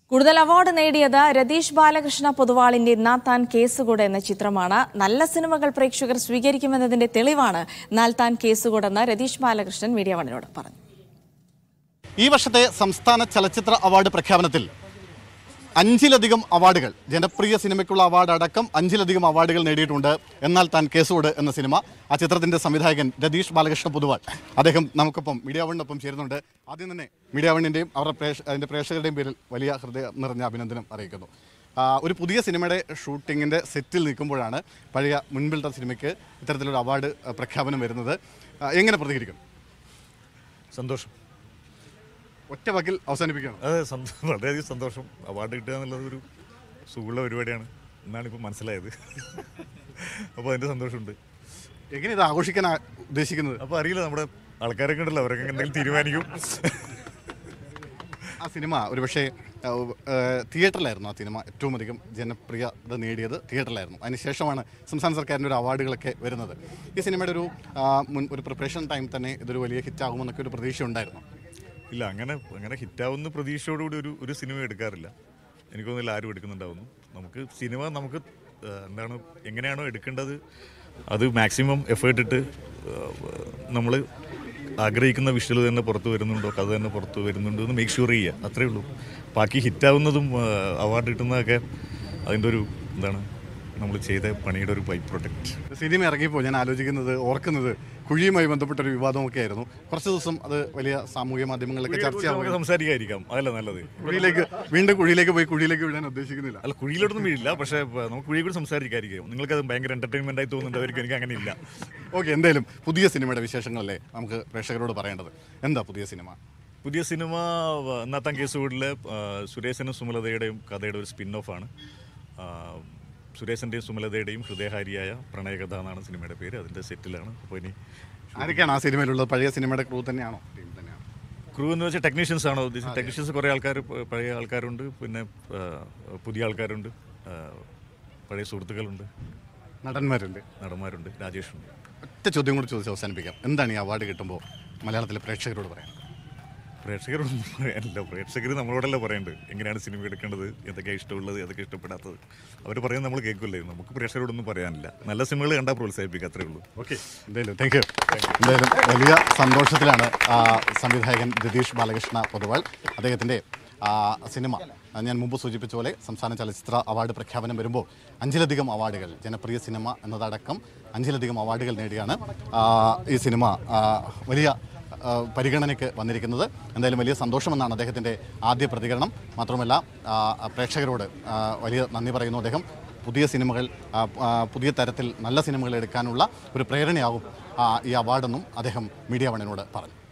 കൂടുതൽ അവാർഡ് നേടിയത് രതീഷ് ബാലകൃഷ്ണ പൊതുവാളിന്റെ നാത്താൻ കേസുകൂട് എന്ന ചിത്രമാണ് നല്ല സിനിമകൾ പ്രേക്ഷകർ സ്വീകരിക്കുമെന്നതിന്റെ തെളിവാണ് നാൽത്താൻ കേസുകൂടെന്ന് രതീഷ് ബാലകൃഷ്ണൻ മീഡിയ വണിനോട് പറഞ്ഞു ഈ വർഷത്തെ സംസ്ഥാന ചലച്ചിത്ര അവാർഡ് പ്രഖ്യാപനത്തിൽ അഞ്ചിലധികം അവാർഡുകൾ ജനപ്രിയ സിനിമയ്ക്കുള്ള അവാർഡ് അടക്കം അഞ്ചിലധികം അവാർഡുകൾ നേടിയിട്ടുണ്ട് എന്നാൽ താൻ കേസോട് എന്ന സിനിമ ആ ചിത്രത്തിന്റെ സംവിധായകൻ രതീഷ് ബാലകൃഷ്ണ പൊതുവാൾ അദ്ദേഹം നമുക്കൊപ്പം മീഡിയ വണ്ണിനൊപ്പം ചേരുന്നുണ്ട് ആദ്യം തന്നെ മീഡിയ വണ്ണിൻ്റെയും അവരുടെ പ്രേക്ഷ അതിൻ്റെ പ്രേക്ഷകരുടെയും പേരിൽ വലിയ ഹൃദയ നിറഞ്ഞ അഭിനന്ദനം അറിയിക്കുന്നു ആ, ഒരു പുതിയ സിനിമയുടെ ഷൂട്ടിങ്ങിൻ്റെ സെറ്റിൽ നിൽക്കുമ്പോഴാണ് പഴയ മുൻപിലത്തെ സിനിമയ്ക്ക് ഇത്തരത്തിലൊരു അവാർഡ് ആ, പ്രഖ്യാപനം വരുന്നത് ആ, എങ്ങനെ പ്രതികരിക്കും സന്തോഷം ഒറ്റ വാക്കിൽ അവസാനിപ്പിക്കണം അത് സന്തോ- വളരെയധികം സന്തോഷം അവാർഡ് കിട്ടുക എന്നുള്ളത് ഒരു സുഖമുള്ള പരിപാടിയാണ് എന്നാണ് ഇപ്പോൾ മനസ്സിലായത് അപ്പോൾ അതിൻ്റെ സന്തോഷമുണ്ട് എങ്ങനെ ഇത് ആഘോഷിക്കാൻ ആ- ഉദ്ദേശിക്കുന്നത് അപ്പോൾ അറിയില്ല നമ്മുടെ ആൾക്കാരൊക്കെ ഉണ്ടല്ലോ അവരൊക്കെ എന്തെങ്കിലും തീരുമാനിക്കും ആ സിനിമ ഒരുപക്ഷെ ആ, ആ, തിയേറ്ററിലായിരുന്നു ആ സിനിമ ഏറ്റവും അധികം ജനപ്രിയത നേടിയത് തിയേറ്ററിലായിരുന്നു അതിനുശേഷമാണ് സംസ്ഥാന സർക്കാരിൻ്റെ ഒരു അവാർഡുകളൊക്കെ വരുന്നത് ഈ സിനിമയുടെ ഒരു ആ, മുൻ ഒരു പ്രിപ്പറേഷൻ ടൈം തന്നെ ഇതൊരു വലിയ ഹിറ്റാകുമെന്നൊക്കെ ഒരു പ്രതീക്ഷ ഉണ്ടായിരുന്നു ഇല്ല അങ്ങനെ അങ്ങനെ ഹിറ്റാവുന്ന പ്രതീക്ഷയോടുകൂടി ഒരു ഒരു സിനിമ എടുക്കാറില്ല എനിക്ക് തോന്നുന്നില്ല ആരും എടുക്കുന്നുണ്ടാവുന്നു നമുക്ക് സിനിമ നമുക്ക് ആ, എന്താണ് എങ്ങനെയാണോ എടുക്കേണ്ടത് അത് മാക്സിമം എഫേർട്ട് ഇട്ട് നമ്മൾ ആഗ്രഹിക്കുന്ന വിഷ്വൽ തന്നെ പുറത്ത് വരുന്നുണ്ടോ കഥ തന്നെ പുറത്ത് വരുന്നുണ്ടോ എന്ന് മേക്ക് ഷുവർ ചെയ്യുക അത്രേ ഉള്ളൂ ബാക്കി ഹിറ്റാവുന്നതും അവാർഡ് കിട്ടുന്നതൊക്കെ അതിൻ്റെ ഒരു എന്താണ് നമ്മൾ ചെയ്ത പണിയുടെ ഒരു ബൈ പ്രൊഡക്റ്റ് സിനിമ ഇറങ്ങിയപ്പോൾ ഞാൻ ആലോചിക്കുന്നത് ഓർക്കുന്നത് കുഴിയുമായി ബന്ധപ്പെട്ട ഒരു വിവാദമൊക്കെ ആയിരുന്നു കുറച്ച് ദിവസം അത് വലിയ സാമൂഹ്യ മാധ്യമങ്ങളിലൊക്കെ നമുക്ക് ചർച്ചയാവുകയും സംസാരിക്കാതിരിക്കാം അതല്ല നല്ലത് കുഴിയിലേക്ക് വീണ്ടും കുഴിയിലേക്ക് പോയി കുഴിയിലേക്ക് വീഴാൻ ഉദ്ദേശിക്കുന്നില്ല അല്ല കുഴിയിലോട്ടൊന്നും വീഴില്ല പക്ഷേ പ- നമുക്ക് കുഴിയെ കൂടി സംസാരിക്കാതിരിക്കും നിങ്ങൾക്ക് അത് ഭയങ്കര എന്റർടൈൻമെന്റ് ആയി തോന്നുന്നുണ്ടായിരിക്കും എനിക്ക് അങ്ങനെ ഇല്ല ഓക്കെ എന്തായാലും പുതിയ സിനിമയുടെ വിശേഷങ്ങളല്ലേ നമുക്ക് പ്രേക്ഷകരോട് പറയേണ്ടത് എന്താ പുതിയ സിനിമ പുതിയ സിനിമ വ- എന്നാത്താം കേസ് വീട്ടിലെ സുരേശനും സുമലതയുടെയും കഥയുടെ ഒരു സ്പിൻ ഓഫ് ആണ് ആ, സുരേശൻ്റെയും സുമലതയുടെയും ഹൃദയഹാരിയായ പ്രണയകഥ എന്നാണ് സിനിമയുടെ പേര് അതിൻ്റെ സെറ്റിലാണ് അപ്പോൾ ഇനി ആരൊക്കെയാണ് ആ സിനിമയിലുള്ളത് പഴയ സിനിമയുടെ ക്രൂ തന്നെയാണോ ടീം തന്നെയാണോ ക്രൂ എന്ന് വെച്ചാൽ ടെക്നീഷ്യൻസ് ആണോ ഉദ്ദേശിച്ചത് ടെക്നീഷ്യൻസ് കുറേ ആൾക്കാർ പ- പഴയ ആൾക്കാരുണ്ട് പിന്നെ ആ, പുതിയ ആൾക്കാരുണ്ട് ആ, പഴയ സുഹൃത്തുക്കളുണ്ട് നടന്മാരുണ്ട് നടന്മാരുണ്ട് രാജേഷുണ്ട് ഒറ്റ ചോദ്യം കൂടി ചോദിച്ച് അവസാനിപ്പിക്കാം എന്താണ് ഈ അവാർഡ് കിട്ടുമ്പോൾ മലയാളത്തിലെ പ്രേക്ഷകരോട് പറയാം പ്രേക്ഷകരൊന്നും പറയാനില്ല പ്രേക്ഷകർ നമ്മളോടല്ല പറയേണ്ടത് എങ്ങനെയാണ് സിനിമ എടുക്കേണ്ടത് എന്തൊക്കെയാണ് ഇഷ്ടമുള്ളത് ഏതൊക്കെ ഇഷ്ടപ്പെടാത്തത് അവർ പറയുന്നത് നമ്മൾ കേൾക്കില്ലേ നമുക്ക് പ്രേക്ഷകരോടൊന്നും പറയാനില്ല നല്ല സിനിമകൾ കണ്ടാൽ പ്രോത്സാഹിപ്പിക്കുക അത്രേ ഉള്ളൂ ഓക്കെ എന്തായാലും താങ്ക് യു എന്തായാലും വലിയ സന്തോഷത്തിലാണ് ആ, സംവിധായകൻ രതീഷ് ബാലകൃഷ്ണ പൊതുവാൾ അദ്ദേഹത്തിൻ്റെ ആ, സിനിമ ആ, ഞാൻ മുമ്പ് സൂചിപ്പിച്ച പോലെ സംസ്ഥാന ചലച്ചിത്ര അവാർഡ് പ്രഖ്യാപനം വരുമ്പോൾ അഞ്ചിലധികം അവാർഡുകൾ ജനപ്രിയ സിനിമ എന്നതടക്കം അഞ്ചിലധികം അവാർഡുകൾ നേടിയാണ് ആ, ഈ സിനിമ ആ, വലിയ ആ, പരിഗണനയ്ക്ക് വന്നിരിക്കുന്നത് എന്തായാലും വലിയ സന്തോഷമെന്നാണ് അദ്ദേഹത്തിൻ്റെ ആദ്യ പ്രതികരണം മാത്രമല്ല ആ, പ്രേക്ഷകരോട് ആ, വലിയ നന്ദി പറയുന്നു അദ്ദേഹം പുതിയ സിനിമകൾ ആ, ആ, പുതിയ തരത്തിൽ നല്ല സിനിമകൾ എടുക്കാനുള്ള ഒരു പ്രേരണയാകും ആ, ഈ അവാർഡെന്നും അദ്ദേഹം മീഡിയ വണിനോട് പറഞ്ഞു